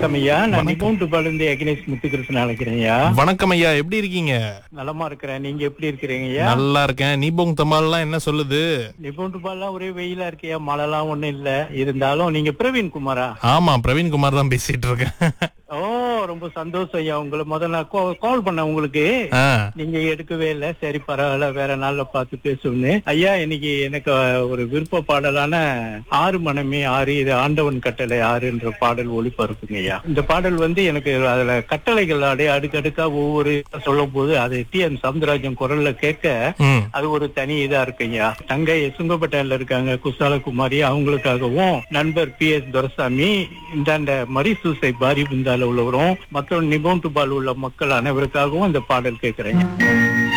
வணக்கம் ஐயா நான் நிபுண்டு பாலிருந்து அகிலேஷ் முத்துகிருஷ்ணன் அழைக்கிறேன் ஐயா வணக்கம் ஐயா எப்படி இருக்கீங்க நலமா இருக்கிறேன் நீங்க எப்படி இருக்கிறீங்க ஐயா நல்லா இருக்கேன் நீபோங் தமால்லாம் என்ன சொல்லுது நிபுண்டு பால்லாம் ஒரே வெயிலா இருக்கியா மழைலாம் ஒண்ணும் இல்ல இருந்தாலும் நீங்க பிரவீன் குமாரா ஆமா பிரவீன் குமார் தான் பேசிட்டு இருக்கேன் ஓ ரொம்ப சந்தோஷம் ஐயா உங்களை முதல்ல கால் பண்ணேன் உங்களுக்கு ஆ, நீங்க எடுக்கவே இல்ல சரி பரவாயில்ல வேற நாள்ல பார்த்து பேசுவோம்னு ஐயா இன்னைக்கு எனக்கு ஒரு விருப்ப பாடலான ஆறு மனமே ஆறு இது ஆண்டவன் கட்டளை ஆறுன்ற பாடல் ஒளிபரப்புங்க ஐயா இந்த பாடல் வந்து எனக்கு அதுல கட்டளைகள் அப்படியே அடுக்கடுக்கா ஒவ்வொரு சொல்லும் போது அது டி என் சவுந்தரராஜன் குரல்ல கேட்க ம், அது ஒரு தனி இதா இருக்குங்கய்யா தங்கை சுங்கப்பட்டையில இருக்காங்க குசாலகுமாரி அவங்களுக்காகவும் நண்பர் பி எஸ் துரசாமி இந்தாண்ட மரிசூசை பாரி பிந்தால உள்ளவரும் மற்றும் நிபோன் துபால் உள்ள மக்கள் அனைவருக்காகவும் இந்த பாடல் கேட்கிறேன்